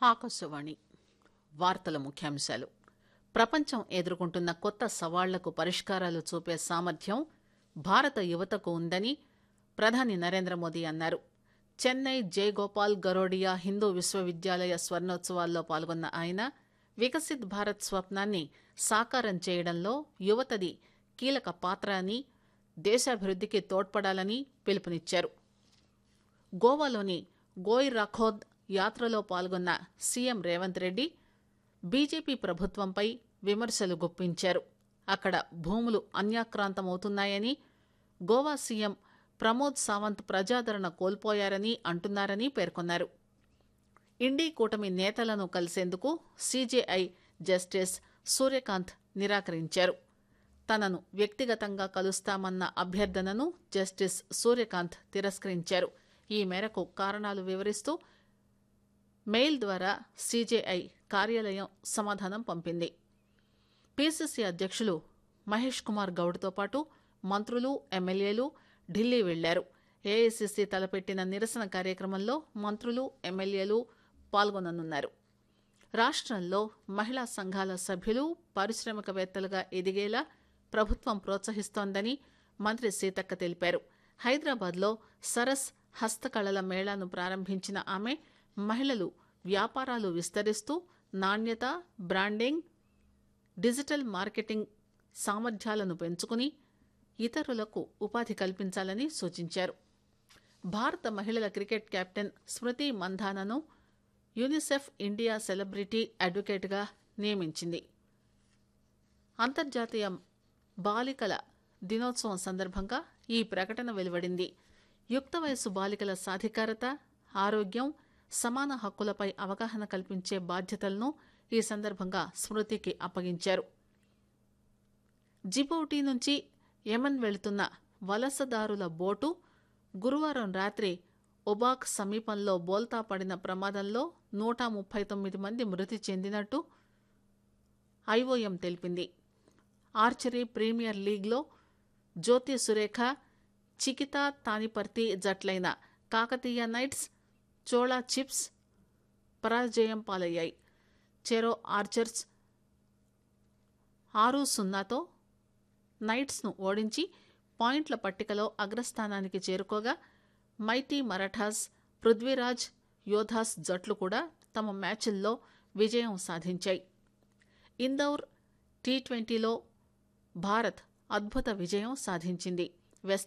ఆకాశవాణి వార్తల ముఖ్యాంశాలు ప్రపంచం ఎదుర్కొంటున్న కొత్త సవాళ్లకు పరిష్కారాలు చూపే సామర్థ్యం భారత యువతకు ఉందని ప్రధాని నరేంద్ర మోదీ అన్నారు చెన్నై జయగోపాల్ గరోడియా హిందూ విశ్వవిద్యాలయ స్వర్ణోత్సవాల్లో పాల్గొన్న ఆయన వికసిత్ భారత్ స్వప్నాన్ని సాకారం చేయడంలో యువతది కీలక పాత్ర అని దేశాభివృద్దికి తోడ్పడాలని పిలుపునిచ్చారు గోవాలోని గోయ్ రఖోద్ యాత్రలో పాల్గొన్న సీఎం రేవంత్ రెడ్డి బీజేపీ ప్రభుత్వంపై విమర్శలు గుప్పించారు అక్కడ భూములు అన్యాక్రాంతమవుతున్నాయని గోవా సీఎం ప్రమోద్ సావంత్ ప్రజాదరణ కోల్పోయారని అంటున్నారని పేర్కొన్నారు ఇండీ కూటమి నేతలను కలిసేందుకు సీజేఐ జస్టిస్ సూర్యకాంత్ నిరాకరించారు తనను వ్యక్తిగతంగా కలుస్తామన్న అభ్యర్థనను జస్టిస్ సూర్యకాంత్ తిరస్కరించారు ఈ మేరకు కారణాలు వివరిస్తూ మెయిల్ ద్వారా సీజేఐ కార్యాలయం సమాధానం పంపింది పీసీసీ అధ్యక్షులు మహేష్ కుమార్ గౌడ్తో పాటు మంత్రులు ఎమ్మెల్యేలు ఢిల్లీ వెళ్లారు ఏఐసీసీ తలపెట్టిన నిరసన కార్యక్రమంలో మంత్రులు ఎమ్మెల్యేలు పాల్గొననున్నారు రాష్ట్రంలో మహిళా సంఘాల సభ్యులు పారిశ్రామికవేత్తలుగా ఎదిగేలా ప్రభుత్వం ప్రోత్సహిస్తోందని మంత్రి సీతక్క తెలిపారు హైదరాబాద్లో సరస్ హస్తకళల మేళాను ప్రారంభించిన ఆమె మహిళలు వ్యాపారాలు విస్తరిస్తూ నాణ్యత బ్రాండింగ్ డిజిటల్ మార్కెటింగ్ సామర్థ్యాలను పెంచుకుని ఇతరులకు ఉపాధి కల్పించాలని సూచించారు భారత మహిళల క్రికెట్ కెప్టెన్ స్మృతి మంధానను యూనిసెఫ్ ఇండియా సెలబ్రిటీ అడ్వకేట్గా నియమించింది అంతర్జాతీయ బాలికల దినోత్సవం సందర్భంగా ఈ ప్రకటన వెలువడింది యుక్త వయసు బాలికల సాధికారత ఆరోగ్యం సమాన హక్కులపై అవగాహన కల్పించే బాధ్యతలను ఈ సందర్భంగా స్మృతికి అప్పగించారు జిబౌటి నుంచి యమన్ వెళుతున్న వలసదారుల బోటు గురువారం రాత్రి ఒబాక్ సమీపంలో బోల్తా పడిన ప్రమాదంలో నూట ముప్పై తొమ్మిది మంది మృతి చెందినట్టు ఐఓఎం తెలిపింది ఆర్చరీ ప్రీమియర్ లీగ్లో జ్యోతి సురేఖ చికితా తానిపర్తి జట్లైన కాకతీయ నైట్స్ చోళా చిప్స్ పరాజయం పాలయ్యాయి చెరో ఆర్చర్స్ ఆరు సున్నాతో నైట్స్ను ఓడించి పాయింట్ల పట్టికలో అగ్రస్థానానికి చేరుకోగా మైటీ మరాఠాస్ పృథ్వీరాజ్ యోధాస్ జట్లు కూడా తమ మ్యాచ్ల్లో విజయం సాధించాయి ఇందౌర్ టీ ట్వంటీలో భారత్ అద్భుత విజయం సాధించింది